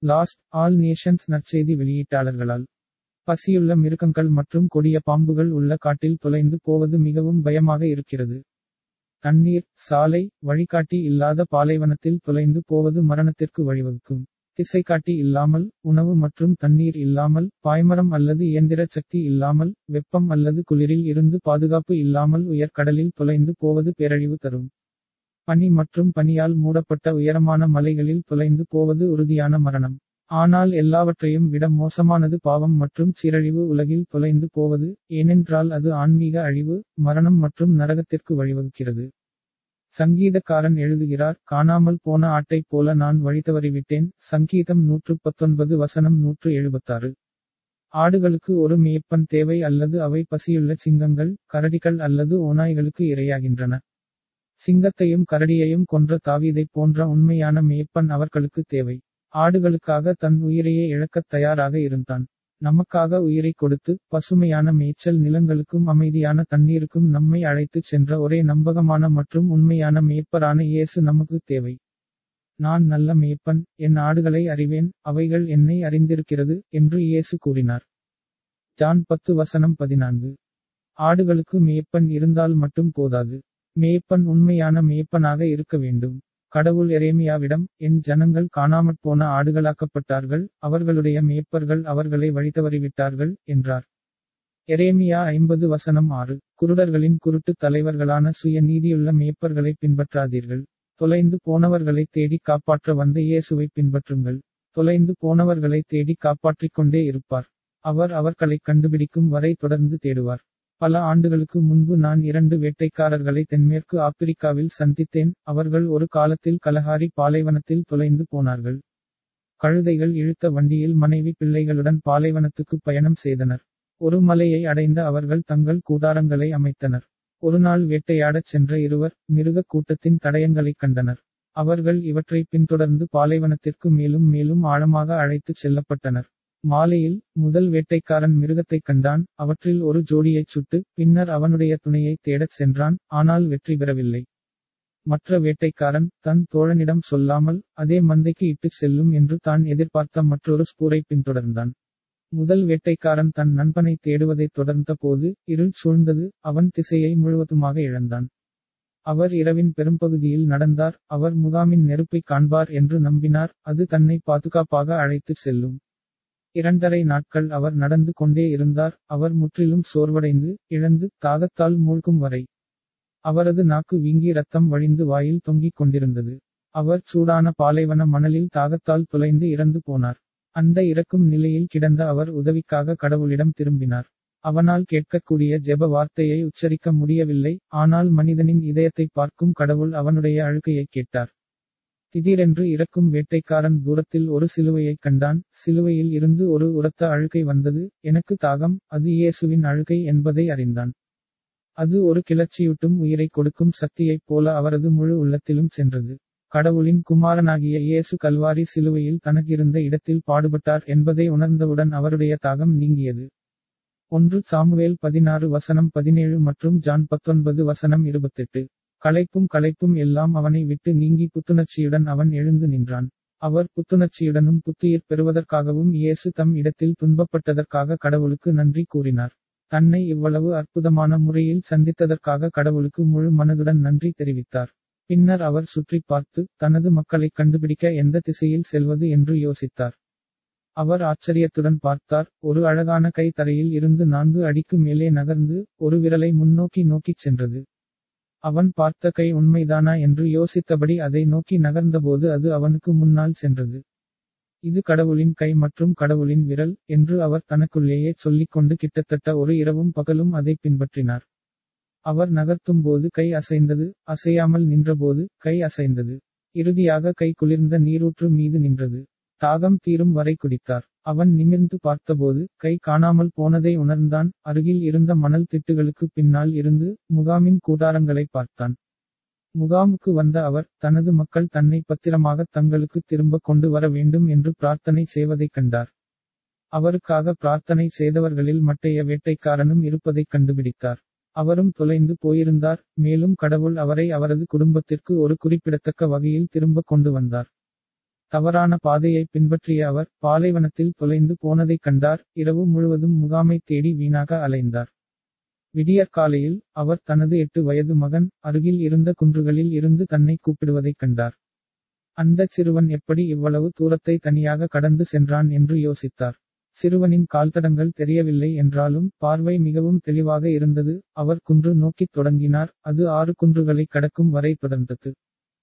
lost all Nations நற்செய்தி வெளியீட்டாளர்களால் பசியுள்ள மிருகங்கள் மற்றும் கொடிய பாம்புகள் உள்ள காட்டில் தொலைந்து போவது மிகவும் பயமாக இருக்கிறது தண்ணீர் சாலை வழிகாட்டி இல்லாத பாலைவனத்தில் தொலைந்து போவது மரணத்திற்கு வழிவகுக்கும் திசைகாட்டி இல்லாமல் உணவு மற்றும் தண்ணீர் இல்லாமல் பாய்மரம் அல்லது இயந்திர சக்தி இல்லாமல் வெப்பம் அல்லது குளிரில் இருந்து பாதுகாப்பு இல்லாமல் உயர்கடலில் தொலைந்து போவது பேரழிவு தரும் பனி மற்றும் பனியால் மூடப்பட்ட உயரமான மலைகளில் தொலைந்து போவது உறுதியான மரணம் ஆனால் எல்லாவற்றையும் விட மோசமானது பாவம் மற்றும் சீரழிவு உலகில் தொலைந்து போவது ஏனென்றால் அது ஆன்மீக அழிவு மரணம் மற்றும் நரகத்திற்கு வழிவகுக்கிறது சங்கீதக்காரன் எழுதுகிறார் காணாமல் போன ஆட்டைப் போல நான் வழிதவறிவிட்டேன் சங்கீதம் நூற்று பத்தொன்பது வசனம் நூற்று எழுபத்தாறு ஆடுகளுக்கு ஒரு மேய்ப்பன் தேவை அல்லது அவை பசியுள்ள சிங்கங்கள் கரடிகள் அல்லது ஓநாய்களுக்கு இரையாகின்றன சிங்கத்தையும் கரடியையும் கொன்ற தாவீதைப் போன்ற உண்மையான மேய்ப்பன் அவர்களுக்கு தேவை ஆடுகளுக்காக தன் உயிரையே இழக்கத் தயாராக இருந்தான் நமக்காக உயிரை கொடுத்து பசுமையான மேய்ச்சல் நிலங்களுக்கும் அமைதியான தண்ணீருக்கும் நம்மை அழைத்துச் சென்ற ஒரே நம்பகமான மற்றும் உண்மையான மேய்ப்பரான இயேசு நமக்கு தேவை நான் நல்ல மேய்ப்பன் என் ஆடுகளை அறிவேன் அவைகள் என்னை அறிந்திருக்கிறது என்று இயேசு கூறினார் ஜான் பத்து வசனம் பதினான்கு ஆடுகளுக்கு மேய்ப்பன் இருந்தால் மட்டும் போதாது மேய்ப்பன் உண்மையான மேய்ப்பனாக இருக்க வேண்டும் கடவுள் எரேமியாவிடம் என் ஜனங்கள் காணாமற் போன ஆடுகளாக்கப்பட்டார்கள் அவர்களுடைய மேய்ப்பர்கள் அவர்களை வழிதவறிவிட்டார்கள் என்றார் எரேமியா ஐம்பது வசனம் ஆறு குருடர்களின் குருட்டு தலைவர்களான சுய நீதியுள்ள மேய்ப்பர்களை பின்பற்றாதீர்கள் தொலைந்து போனவர்களை தேடி காப்பாற்ற வந்த இயேசுவை பின்பற்றுங்கள் தொலைந்து போனவர்களை தேடி காப்பாற்றிக் கொண்டே இருப்பார் அவர் அவர்களை கண்டுபிடிக்கும் வரை தொடர்ந்து தேடுவார் பல ஆண்டுகளுக்கு முன்பு நான் இரண்டு வேட்டைக்காரர்களை தென்மேற்கு ஆப்பிரிக்காவில் சந்தித்தேன் அவர்கள் ஒரு காலத்தில் கலஹாரி பாலைவனத்தில் தொலைந்து போனார்கள் கழுதைகள் இழுத்த வண்டியில் மனைவி பிள்ளைகளுடன் பாலைவனத்துக்கு பயணம் செய்தனர் ஒரு மலையை அடைந்த அவர்கள் தங்கள் கூடாரங்களை அமைத்தனர் ஒருநாள் வேட்டையாடச் சென்ற இருவர் மிருக கூட்டத்தின் தடயங்களைக் கண்டனர் அவர்கள் இவற்றை பின்தொடர்ந்து பாலைவனத்திற்கு மேலும் மேலும் ஆழமாக அழைத்துச் செல்லப்பட்டனர் மாலையில் முதல் வேட்டைக்காரன் மிருகத்தைக் கண்டான் அவற்றில் ஒரு ஜோடியைச் சுட்டு பின்னர் அவனுடைய துணையை தேடச் சென்றான் ஆனால் வெற்றி பெறவில்லை மற்ற வேட்டைக்காரன் தன் தோழனிடம் சொல்லாமல் அதே மந்தைக்கு இட்டுச் செல்லும் என்று தான் எதிர்பார்த்த மற்றொரு ஸ்பூரை பின்தொடர்ந்தான் முதல் வேட்டைக்காரன் தன் நண்பனை தேடுவதைத் தொடர்ந்த போது இருள் சூழ்ந்தது அவன் திசையை முழுவதுமாக இழந்தான் அவர் இரவின் பெரும்பகுதியில் நடந்தார் அவர் முகாமின் நெருப்பை காண்பார் என்று நம்பினார் அது தன்னை பாதுகாப்பாக அழைத்துச் செல்லும் இரண்டரை நாட்கள் அவர் நடந்து கொண்டே இருந்தார் அவர் முற்றிலும் சோர்வடைந்து இழந்து தாகத்தால் மூழ்கும் வரை அவரது நாக்கு வீங்கி ரத்தம் வழிந்து வாயில் தொங்கிக் கொண்டிருந்தது அவர் சூடான பாலைவன மணலில் தாகத்தால் துளைந்து இறந்து போனார் அந்த இறக்கும் நிலையில் கிடந்த அவர் உதவிக்காக கடவுளிடம் திரும்பினார் அவனால் கேட்கக்கூடிய ஜெப வார்த்தையை உச்சரிக்க முடியவில்லை ஆனால் மனிதனின் இதயத்தை பார்க்கும் கடவுள் அவனுடைய அழுகையை கேட்டார் திடீரென்று இறக்கும் வேட்டைக்காரன் தூரத்தில் ஒரு சிலுவையைக் கண்டான் சிலுவையில் இருந்து ஒரு உரத்த அழுகை வந்தது எனக்கு தாகம் அது இயேசுவின் அழுகை என்பதை அறிந்தான் அது ஒரு கிளர்ச்சியூட்டும் உயிரை கொடுக்கும் சக்தியைப் போல அவரது முழு உள்ளத்திலும் சென்றது கடவுளின் குமாரனாகிய இயேசு கல்வாரி சிலுவையில் தனக்கிருந்த இடத்தில் பாடுபட்டார் என்பதை உணர்ந்தவுடன் அவருடைய தாகம் நீங்கியது ஒன்று சாமுவேல் பதினாறு வசனம் பதினேழு மற்றும் ஜான் பத்தொன்பது வசனம் இருபத்தெட்டு களைப்பும் களைப்பும் எல்லாம் அவனை விட்டு நீங்கி புத்துணர்ச்சியுடன் அவன் எழுந்து நின்றான் அவர் புத்துணர்ச்சியுடனும் புத்துயிர் பெறுவதற்காகவும் இயேசு தம் இடத்தில் துன்பப்பட்டதற்காக கடவுளுக்கு நன்றி கூறினார் தன்னை இவ்வளவு அற்புதமான முறையில் சந்தித்ததற்காக கடவுளுக்கு முழு மனதுடன் நன்றி தெரிவித்தார் பின்னர் அவர் சுற்றி பார்த்து தனது மக்களை கண்டுபிடிக்க எந்த திசையில் செல்வது என்று யோசித்தார் அவர் ஆச்சரியத்துடன் பார்த்தார் ஒரு அழகான கை தரையில் இருந்து நான்கு அடிக்கு மேலே நகர்ந்து ஒரு விரலை முன்னோக்கி நோக்கிச் சென்றது அவன் பார்த்த கை உண்மைதானா என்று யோசித்தபடி அதை நோக்கி நகர்ந்தபோது அது அவனுக்கு முன்னால் சென்றது இது கடவுளின் கை மற்றும் கடவுளின் விரல் என்று அவர் தனக்குள்ளேயே சொல்லிக்கொண்டு கிட்டத்தட்ட ஒரு இரவும் பகலும் அதை பின்பற்றினார் அவர் நகர்த்தும் போது கை அசைந்தது அசையாமல் நின்றபோது கை அசைந்தது இறுதியாக கை குளிர்ந்த நீரூற்று மீது நின்றது தாகம் தீரும் வரை குடித்தார் அவன் நிமிர்ந்து பார்த்தபோது கை காணாமல் போனதை உணர்ந்தான் அருகில் இருந்த மணல் திட்டுகளுக்கு பின்னால் இருந்து முகாமின் கூடாரங்களை பார்த்தான் முகாமுக்கு வந்த அவர் தனது மக்கள் தன்னை பத்திரமாக தங்களுக்கு திரும்ப கொண்டு வர வேண்டும் என்று பிரார்த்தனை செய்வதைக் கண்டார் அவருக்காக பிரார்த்தனை செய்தவர்களில் மட்டைய வேட்டைக்காரனும் இருப்பதைக் கண்டுபிடித்தார் அவரும் தொலைந்து போயிருந்தார் மேலும் கடவுள் அவரை அவரது குடும்பத்திற்கு ஒரு குறிப்பிடத்தக்க வகையில் திரும்ப கொண்டு வந்தார் தவறான பாதையை பின்பற்றிய அவர் பாலைவனத்தில் தொலைந்து போனதைக் கண்டார் இரவு முழுவதும் முகாமை தேடி வீணாக அலைந்தார் விடியற்காலையில் அவர் தனது எட்டு வயது மகன் அருகில் இருந்த குன்றுகளில் இருந்து தன்னை கூப்பிடுவதைக் கண்டார் அந்தச் சிறுவன் எப்படி இவ்வளவு தூரத்தை தனியாக கடந்து சென்றான் என்று யோசித்தார் சிறுவனின் கால்தடங்கள் தெரியவில்லை என்றாலும் பார்வை மிகவும் தெளிவாக இருந்தது அவர் குன்று நோக்கித் தொடங்கினார் அது ஆறு குன்றுகளை கடக்கும் வரை தொடர்ந்தது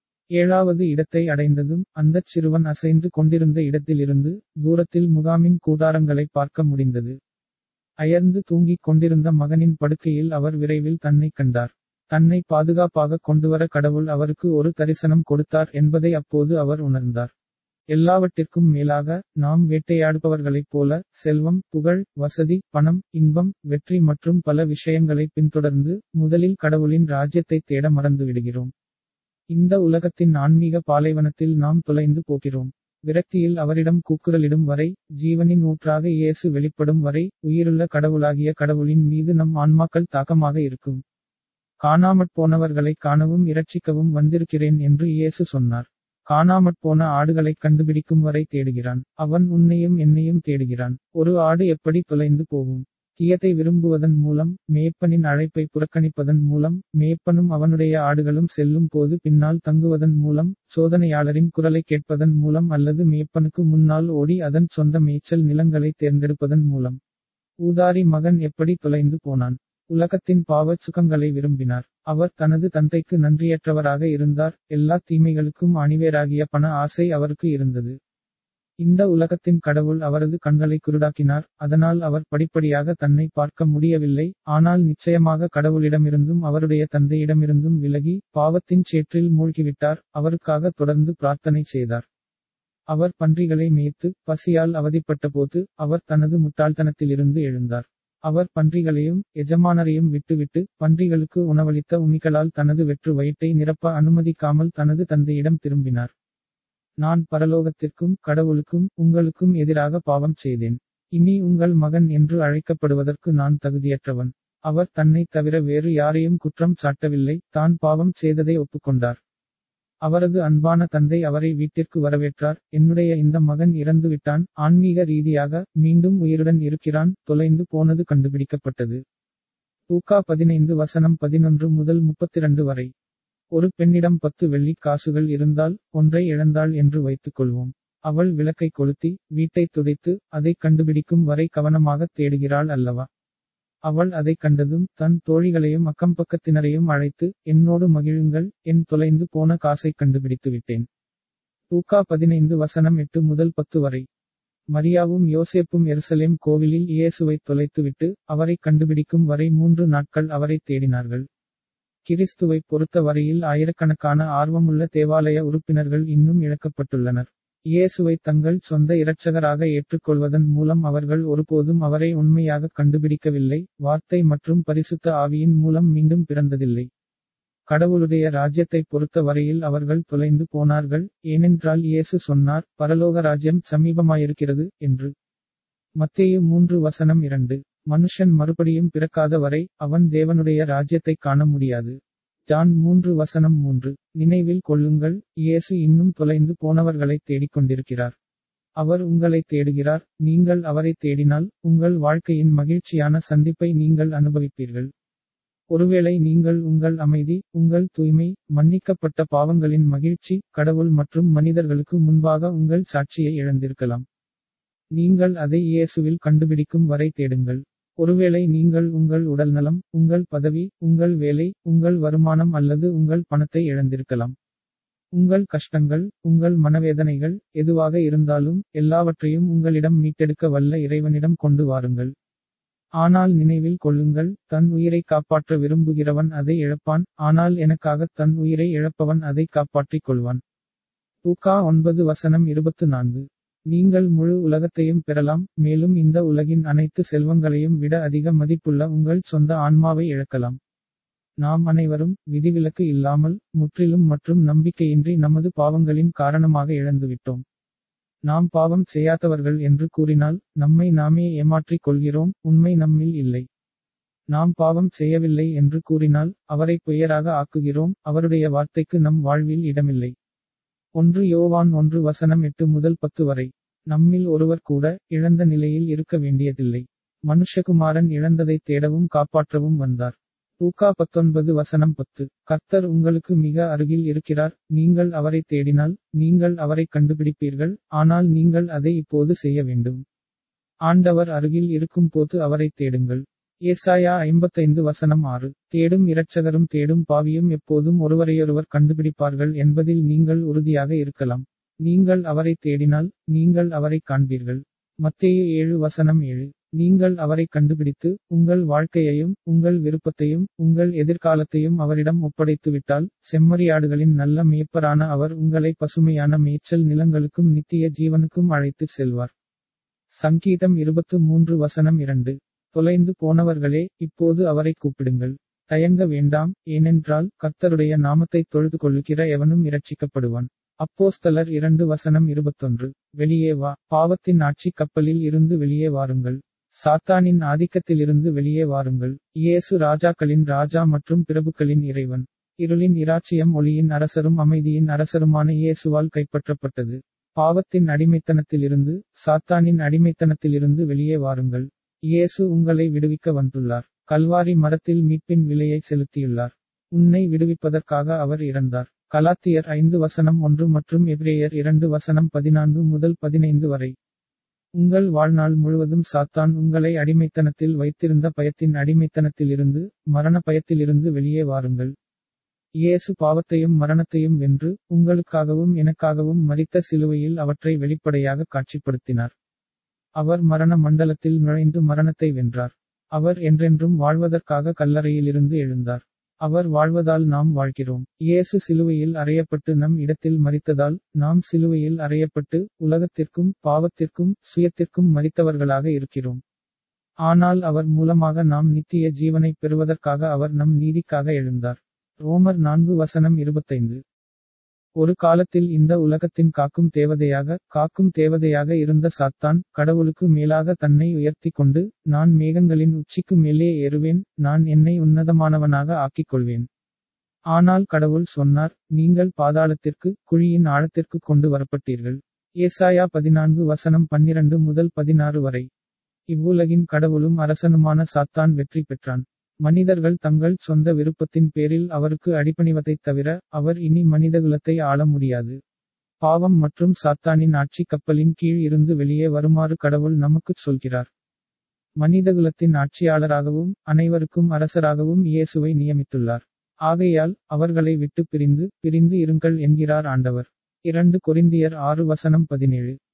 ஏழாவது இடத்தை அடைந்ததும் அந்தச் சிறுவன் அசைந்து கொண்டிருந்த இடத்திலிருந்து தூரத்தில் முகாமின் கூடாரங்களை பார்க்க முடிந்தது அயர்ந்து தூங்கிக் கொண்டிருந்த மகனின் படுக்கையில் அவர் விரைவில் தன்னை கண்டார் தன்னை பாதுகாப்பாக கொண்டுவர கடவுள் அவருக்கு ஒரு தரிசனம் கொடுத்தார் என்பதை அப்போது அவர் உணர்ந்தார் எல்லாவற்றிற்கும் மேலாக நாம் வேட்டையாடுபவர்களைப் போல செல்வம் புகழ் வசதி பணம் இன்பம் வெற்றி மற்றும் பல விஷயங்களை பின்தொடர்ந்து முதலில் கடவுளின் ராஜ்யத்தை தேட மறந்துவிடுகிறோம் இந்த உலகத்தின் ஆன்மீக பாலைவனத்தில் நாம் தொலைந்து போகிறோம் விரக்தியில் அவரிடம் கூக்குரலிடும் வரை ஜீவனின் ஊற்றாக இயேசு வெளிப்படும் வரை உயிருள்ள கடவுளாகிய கடவுளின் மீது நம் ஆன்மாக்கள் தாக்கமாக இருக்கும் காணாமற் போனவர்களை காணவும் இரட்சிக்கவும் வந்திருக்கிறேன் என்று இயேசு சொன்னார் காணாமற் போன ஆடுகளை கண்டுபிடிக்கும் வரை தேடுகிறான் அவன் உன்னையும் என்னையும் தேடுகிறான் ஒரு ஆடு எப்படி தொலைந்து போகும் தீயத்தை விரும்புவதன் மூலம் மேய்ப்பனின் அழைப்பை புறக்கணிப்பதன் மூலம் மேய்ப்பனும் அவனுடைய ஆடுகளும் செல்லும் போது பின்னால் தங்குவதன் மூலம் சோதனையாளரின் குரலை கேட்பதன் மூலம் அல்லது மேய்ப்பனுக்கு முன்னால் ஓடி அதன் சொந்த மேய்ச்சல் நிலங்களை தேர்ந்தெடுப்பதன் மூலம் ஊதாரி மகன் எப்படி தொலைந்து போனான் உலகத்தின் பாவச் சுகங்களை விரும்பினார் அவர் தனது தந்தைக்கு நன்றியற்றவராக இருந்தார் எல்லா தீமைகளுக்கும் அணிவேராகிய பண ஆசை அவருக்கு இருந்தது இந்த உலகத்தின் கடவுள் அவரது கண்களை குருடாக்கினார் அதனால் அவர் படிப்படியாக தன்னை பார்க்க முடியவில்லை ஆனால் நிச்சயமாக கடவுளிடமிருந்தும் அவருடைய தந்தையிடமிருந்தும் விலகி பாவத்தின் சேற்றில் மூழ்கிவிட்டார் அவருக்காக தொடர்ந்து பிரார்த்தனை செய்தார் அவர் பன்றிகளை மேய்த்து பசியால் அவதிப்பட்டபோது அவர் தனது முட்டாள்தனத்திலிருந்து எழுந்தார் அவர் பன்றிகளையும் எஜமானரையும் விட்டுவிட்டு பன்றிகளுக்கு உணவளித்த உமிகளால் தனது வெற்று வயிற்றை நிரப்ப அனுமதிக்காமல் தனது தந்தையிடம் திரும்பினார் நான் பரலோகத்திற்கும் கடவுளுக்கும் உங்களுக்கும் எதிராக பாவம் செய்தேன் இனி உங்கள் மகன் என்று அழைக்கப்படுவதற்கு நான் தகுதியற்றவன் அவர் தன்னை தவிர வேறு யாரையும் குற்றம் சாட்டவில்லை தான் பாவம் செய்ததை ஒப்புக்கொண்டார் அவரது அன்பான தந்தை அவரை வீட்டிற்கு வரவேற்றார் என்னுடைய இந்த மகன் இறந்துவிட்டான் ஆன்மீக ரீதியாக மீண்டும் உயிருடன் இருக்கிறான் தொலைந்து போனது கண்டுபிடிக்கப்பட்டது தூக்கா பதினைந்து வசனம் பதினொன்று முதல் முப்பத்திரண்டு வரை ஒரு பெண்ணிடம் பத்து வெள்ளிக் காசுகள் இருந்தால் ஒன்றை இழந்தாள் என்று வைத்துக் கொள்வோம் அவள் விளக்கை கொளுத்தி வீட்டை துடைத்து அதை கண்டுபிடிக்கும் வரை கவனமாக தேடுகிறாள் அல்லவா அவள் அதை கண்டதும் தன் தோழிகளையும் அக்கம்பக்கத்தினரையும் அழைத்து என்னோடு மகிழுங்கள் என் தொலைந்து போன காசை கண்டுபிடித்து விட்டேன் தூக்கா பதினைந்து வசனம் எட்டு முதல் பத்து வரை மரியாவும் யோசேப்பும் எருசலேம் கோவிலில் இயேசுவை தொலைத்துவிட்டு அவரை கண்டுபிடிக்கும் வரை மூன்று நாட்கள் அவரை தேடினார்கள் கிறிஸ்துவை பொறுத்த வரையில் ஆயிரக்கணக்கான ஆர்வமுள்ள தேவாலய உறுப்பினர்கள் இன்னும் இழக்கப்பட்டுள்ளனர் இயேசுவை தங்கள் சொந்த இரட்சகராக ஏற்றுக்கொள்வதன் மூலம் அவர்கள் ஒருபோதும் அவரை உண்மையாக கண்டுபிடிக்கவில்லை வார்த்தை மற்றும் பரிசுத்த ஆவியின் மூலம் மீண்டும் பிறந்ததில்லை கடவுளுடைய ராஜ்யத்தை பொறுத்த வரையில் அவர்கள் தொலைந்து போனார்கள் ஏனென்றால் இயேசு சொன்னார் பரலோக ராஜ்யம் சமீபமாயிருக்கிறது என்று மத்தேயு மூன்று வசனம் இரண்டு மனுஷன் மறுபடியும் பிறக்காத வரை அவன் தேவனுடைய ராஜ்யத்தை காண முடியாது ஜான் மூன்று வசனம் மூன்று நினைவில் கொள்ளுங்கள் இயேசு இன்னும் தொலைந்து போனவர்களை தேடிக்கொண்டிருக்கிறார் அவர் உங்களை தேடுகிறார் நீங்கள் அவரை தேடினால் உங்கள் வாழ்க்கையின் மகிழ்ச்சியான சந்திப்பை நீங்கள் அனுபவிப்பீர்கள் ஒருவேளை நீங்கள் உங்கள் அமைதி உங்கள் தூய்மை மன்னிக்கப்பட்ட பாவங்களின் மகிழ்ச்சி கடவுள் மற்றும் மனிதர்களுக்கு முன்பாக உங்கள் சாட்சியை இழந்திருக்கலாம் நீங்கள் அதை இயேசுவில் கண்டுபிடிக்கும் வரை தேடுங்கள் ஒருவேளை நீங்கள் உங்கள் உடல்நலம் உங்கள் பதவி உங்கள் வேலை உங்கள் வருமானம் அல்லது உங்கள் பணத்தை இழந்திருக்கலாம் உங்கள் கஷ்டங்கள் உங்கள் மனவேதனைகள் எதுவாக இருந்தாலும் எல்லாவற்றையும் உங்களிடம் மீட்டெடுக்க வல்ல இறைவனிடம் கொண்டு வாருங்கள் ஆனால் நினைவில் கொள்ளுங்கள் தன் உயிரை காப்பாற்ற விரும்புகிறவன் அதை இழப்பான் ஆனால் எனக்காக தன் உயிரை இழப்பவன் அதை காப்பாற்றிக் கொள்வான் தூக்கா ஒன்பது வசனம் இருபத்து நான்கு நீங்கள் முழு உலகத்தையும் பெறலாம் மேலும் இந்த உலகின் அனைத்து செல்வங்களையும் விட அதிக மதிப்புள்ள உங்கள் சொந்த ஆன்மாவை இழக்கலாம் நாம் அனைவரும் விதிவிலக்கு இல்லாமல் முற்றிலும் மற்றும் நம்பிக்கையின்றி நமது பாவங்களின் காரணமாக இழந்துவிட்டோம் நாம் பாவம் செய்யாதவர்கள் என்று கூறினால் நம்மை நாமே ஏமாற்றிக் கொள்கிறோம் உண்மை நம்மில் இல்லை நாம் பாவம் செய்யவில்லை என்று கூறினால் அவரை பொய்யராக ஆக்குகிறோம் அவருடைய வார்த்தைக்கு நம் வாழ்வில் இடமில்லை ஒன்று யோவான் ஒன்று வசனம் எட்டு முதல் பத்து வரை நம்மில் ஒருவர் கூட இழந்த நிலையில் இருக்க வேண்டியதில்லை மனுஷகுமாரன் இழந்ததை தேடவும் காப்பாற்றவும் வந்தார் லூக்கா பத்தொன்பது வசனம் பத்து கர்த்தர் உங்களுக்கு மிக அருகில் இருக்கிறார் நீங்கள் அவரை தேடினால் நீங்கள் அவரை கண்டுபிடிப்பீர்கள் ஆனால் நீங்கள் அதை இப்போது செய்ய வேண்டும் ஆண்டவர் அருகில் இருக்கும் போது அவரை தேடுங்கள் ஏசாயா ஐம்பத்தைந்து வசனம் ஆறு தேடும் இரட்சகரும் தேடும் பாவியும் எப்போதும் ஒருவரையொருவர் கண்டுபிடிப்பார்கள் என்பதில் நீங்கள் உறுதியாக இருக்கலாம் நீங்கள் அவரை தேடினால் நீங்கள் அவரை காண்பீர்கள் மத்தேயு ஏழு வசனம் ஏழு நீங்கள் அவரை கண்டுபிடித்து உங்கள் வாழ்க்கையையும் உங்கள் விருப்பத்தையும் உங்கள் எதிர்காலத்தையும் அவரிடம் ஒப்படைத்துவிட்டால் செம்மறியாடுகளின் நல்ல மேய்ப்பரான அவர் உங்களை பசுமையான மேய்ச்சல் நிலங்களுக்கும் நித்திய ஜீவனுக்கும் அழைத்துச் செல்வார் சங்கீதம் இருபத்து மூன்று வசனம் இரண்டு தொலைந்து போனவர்களே இப்போது அவரை கூப்பிடுங்கள் தயங்க வேண்டாம் ஏனென்றால் கர்த்தருடைய நாமத்தை தொழுது கொள்ளுகிற எவனும் இரட்சிக்கப்படுவான் அப்போஸ்தலர் இரண்டு வசனம் இருபத்தொன்று வெளியே வா பாவத்தின் ஆட்சி கப்பலில் இருந்து வெளியே வாருங்கள் சாத்தானின் ஆதிக்கத்திலிருந்து வெளியே வாருங்கள் இயேசு ராஜாக்களின் ராஜா மற்றும் பிரபுக்களின் இறைவன் இருளின் இராச்சியம் ஒளியின் அரசரும் அமைதியின் அரசருமான இயேசுவால் கைப்பற்றப்பட்டது பாவத்தின் அடிமைத்தனத்திலிருந்து சாத்தானின் அடிமைத்தனத்திலிருந்து வெளியே வாருங்கள் இயேசு உங்களை விடுவிக்க வந்துள்ளார் கல்வாரி மரத்தில் மீட்பின் விலையை செலுத்தியுள்ளார் உன்னை விடுவிப்பதற்காக அவர் இறந்தார் கலாத்தியர் ஐந்து வசனம் ஒன்று மற்றும் எப்ரேயர் இரண்டு வசனம் பதினான்கு முதல் பதினைந்து வரை உங்கள் வாழ்நாள் முழுவதும் சாத்தான் உங்களை அடிமைத்தனத்தில் வைத்திருந்த பயத்தின் அடிமைத்தனத்திலிருந்து மரண பயத்திலிருந்து வெளியே வாருங்கள் இயேசு பாவத்தையும் மரணத்தையும் வென்று உங்களுக்காகவும் எனக்காகவும் மரித்த சிலுவையில் அவற்றை வெளிப்படையாக காட்சிப்படுத்தினார் அவர் மரண மண்டலத்தில் நுழைந்து மரணத்தை வென்றார் அவர் என்றென்றும் வாழ்வதற்காக கல்லறையிலிருந்து எழுந்தார் அவர் வாழ்வதால் நாம் வாழ்கிறோம் இயேசு சிலுவையில் அறையப்பட்டு நம் இடத்தில் மறித்ததால் நாம் சிலுவையில் அறையப்பட்டு உலகத்திற்கும் பாவத்திற்கும் சுயத்திற்கும் மறித்தவர்களாக இருக்கிறோம் ஆனால் அவர் மூலமாக நாம் நித்திய ஜீவனை பெறுவதற்காக அவர் நம் நீதிக்காக எழுந்தார் ரோமர் நான்கு வசனம் இருபத்தைந்து ஒரு காலத்தில் இந்த உலகத்தின் காக்கும் தேவதையாக காக்கும் தேவதையாக இருந்த சாத்தான் கடவுளுக்கு மேலாக தன்னை உயர்த்தி கொண்டு நான் மேகங்களின் உச்சிக்கு மேலே ஏறுவேன் நான் என்னை உன்னதமானவனாக ஆக்கிக் கொள்வேன் ஆனால் கடவுள் சொன்னார் நீங்கள் பாதாளத்திற்கு குழியின் ஆழத்திற்கு கொண்டு வரப்பட்டீர்கள் ஏசாயா பதினான்கு வசனம் பன்னிரண்டு முதல் பதினாறு வரை இவ்வுலகின் கடவுளும் அரசனுமான சாத்தான் வெற்றி பெற்றான் மனிதர்கள் தங்கள் சொந்த விருப்பத்தின் பேரில் அவருக்கு அடிபணிவதைத் தவிர அவர் இனி மனிதகுலத்தை ஆள முடியாது பாவம் மற்றும் சாத்தானின் ஆட்சி கப்பலின் கீழ் இருந்து வெளியே வருமாறு கடவுள் நமக்குச் சொல்கிறார் மனிதகுலத்தின் ஆட்சியாளராகவும் அனைவருக்கும் அரசராகவும் இயேசுவை நியமித்துள்ளார் ஆகையால் அவர்களை விட்டு பிரிந்து பிரிந்து இருங்கள் என்கிறார் ஆண்டவர் இரண்டு கொரிந்தியர் ஆறு வசனம் பதினேழு